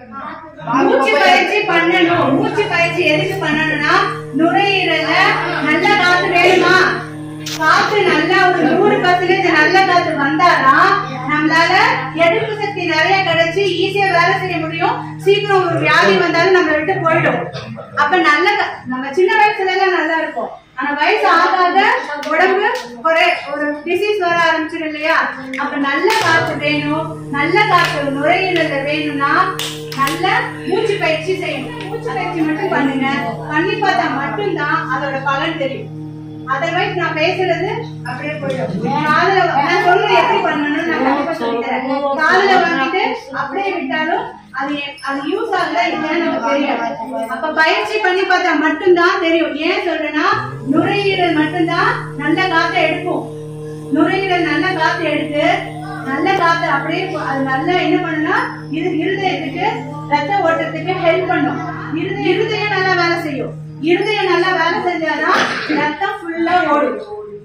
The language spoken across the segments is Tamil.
மூச்சு பயிற்சி பண்ணணும் மூச்சு பயிற்சி எதுக்கு பண்ணணும்னா நுரையீரல நல்ல காத்து வேணுமா காத்து நல்லா ஒரு நூறு பர்சன்டேஜ் நல்ல காத்து வந்தாதான் நம்மளால எதிர்ப்பு சக்தி நிறைய கிடைச்சு ஈஸியா வேலை செய்ய முடியும் சீக்கிரம் ஒரு வியாதி வந்தாலும் நம்ம விட்டு போயிடும் அப்ப நல்ல கா- நம்ம சின்ன வயசுல எல்லாம் நல்லா இருக்கும் ஆனா வயசு ஆக ஆக உடம்பு ஒரு ஒரு டிசீஸ் வர ஆரம்பிச்சிடும் இல்லையா அப்ப நல்ல காத்து வேணும் நல்ல காத்து நுரையீரல்ல வேணும்னா நல்ல மூச்சு பயிற்சி செய்யணும் மூச்சு பயிற்சி மட்டும் பண்ணுங்க பண்ணி பார்த்தா மட்டும்தான் அதோட பலன் தெரியும் அதர்வைஸ் நான் பேசுறது அப்படியே போயிடும் காதுல வ- நான் சொல்றது எப்படி பண்ணணும்னு நான் கண்டிப்பா சொல்லித்தரேன் காதுல வாங்கிட்டு அப்படியே விட்டாலும் அது எ- அது யூஸ் ஆகுதா இல்லையான்னு நமக்கு தெரியும் அப்ப பயிற்சி பண்ணி பார்த்தா மட்டும்தான் தெரியும் ஏன் சொல்றேன்னா நுரையீரல் மட்டும்தான் நல்ல காத்தை எடுக்கும் நுரையீரல் நல்ல காத்து எடுத்து நல்ல காத்து அப்படியே போ- அது நல்லா என்ன பண்ணுனா இது இருதயத்துக்கு ரத்த ஓட்டத்துக்கு ஹெல்ப் பண்ணும் இருதய இருதயம் நல்லா வேலை செய்யும் இருதயம் நல்லா வேலை செஞ்சாதான் ரத்தம் ஃபுல்லா ஓடும்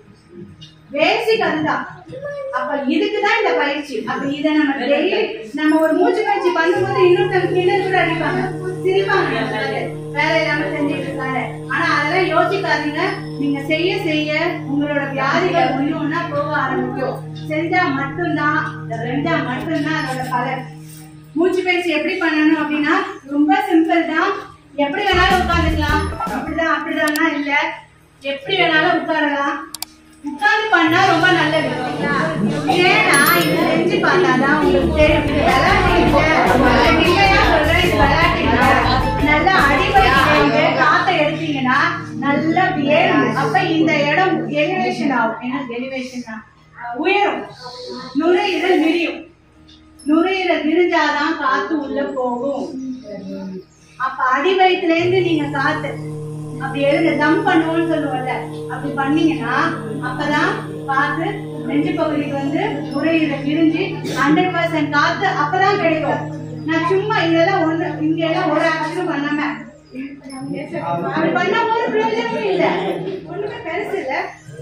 பேசிக் அதுதான் அப்ப இதுக்கு தான் இந்த பயிற்சி அப்ப இத நம்ம டெய்லி நம்ம ஒரு மூச்சு பயிற்சி பண்ணும்போது இன்னொருத்தங்க கீழே கூட அடிப்பாங்க சிரிப்பாங்க நம்மளால. வேலை இல்லாம செஞ்சுட்டு இருக்காரு ஆனா அதெல்லாம் யோசிக்காதீங்க நீங்க செய்ய செய்ய உங்களோட வியாதிகள் ஒண்ணு ஒண்ணா போக ஆரம்பிக்கும் செஞ்சா மட்டும்தான் ரெண்டா மட்டும்தான் அதோட பலன் மூச்சு பயிற்சி எப்படி பண்ணணும் அப்படின்னா ரொம்ப சிம்பிள் தான் எப்படி வேணாலும் உட்காந்துக்கலாம் அப்படிதான் அப்படிதான்னா இல்ல எப்படி வேணாலும் உட்காரலாம் உட்கார்ந்து பண்ணா ரொம்ப நல்லது ஏன்னா இது செஞ்சு பார்த்தாதான் உங்களுக்கு தெரியும் இது விளையாட்டு இல்ல இல்லையா சொல்றேன் இது விளையாட்டு இல்ல நல்லா அடிபட்டு காத்த எடுத்தீங்கன்னா நல்லா ஏறும் அப்ப இந்த இடம் எலிவேஷன் ஆகும் என்ன எலிவேஷன் உயரும் நுரையீரல் விரியும் நுரையீரல் விரிஞ்சாதான் காத்து உள்ள போகும் அப்ப அடி வயிற்றுல இருந்து நீங்க காத்து அப்படி எழுத தம் பண்ணுவோம்னு சொல்லுவோம்ல அப்படி பண்ணீங்கன்னா அப்பதான் காத்து நெஞ்சு பகுதிக்கு வந்து நுரையீரல் விரிஞ்சு ஹண்ட்ரட் பர்சன்ட் காத்து அப்பதான் கிடைக்கும் நான் சும்மா இதெல்லாம் ஒண்ணு இங்க எல்லாம் ஒரு ஆக்ஷனும் பண்ணாம அப்படி பண்ணா ஒரு பிரயோஜனமும் இல்ல ஒண்ணுமே பெருசு இல்ல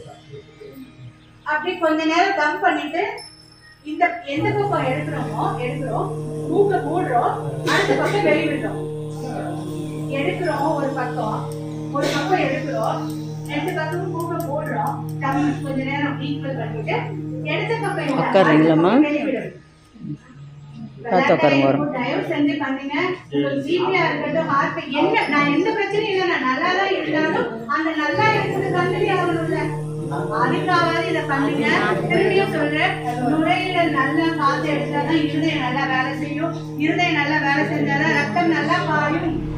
அப்படி கொஞ்ச நேரம் தம் பண்ணிட்டு இந்த எந்த பக்கம் எடுக்கிறோமோ எடுக்கிறோம் மூக்க மூடுறோம் அடுத்த பக்கம் வெளிவிடுறோம் எடுக்கிறோம் ஒரு பக்கம் ஒரு பக்கம் எடுக்கிறோம் ரெண்டு பக்கமும் மூக்க மூடுறோம் தம் கொஞ்ச நேரம் ஈக்குவல் பண்ணிட்டு எடுத்த பக்கம் இல்ல, உட்காருறீங்களாம்மா? அடுத்த பக்கம் வெளிவிடுறோம். பார்த்து உட்காருங்க வரும். தயவு செஞ்சு பண்ணுங்க உங்களுக்கு ஜிபியா இருக்கட்டும் ஹார்ட் என்ன நான் எந்த பிரச்சனையும் இல்லை நான் நல்லா தான் இருந்தாலும் அந்த நல்லா இருக்கிறது கண்டுபிடி ஆகணும்ல அதுக்காவது இதை பண்ணுங்க திரும்பியும் சொல்றேன் நுரையீரல் நல்லா காத்து எடுத்தாதான் இருதயம் நல்லா வேலை செய்யும் இருதயம் நல்லா வேலை செஞ்சாதான் ரத்தம் நல்லா பாயும்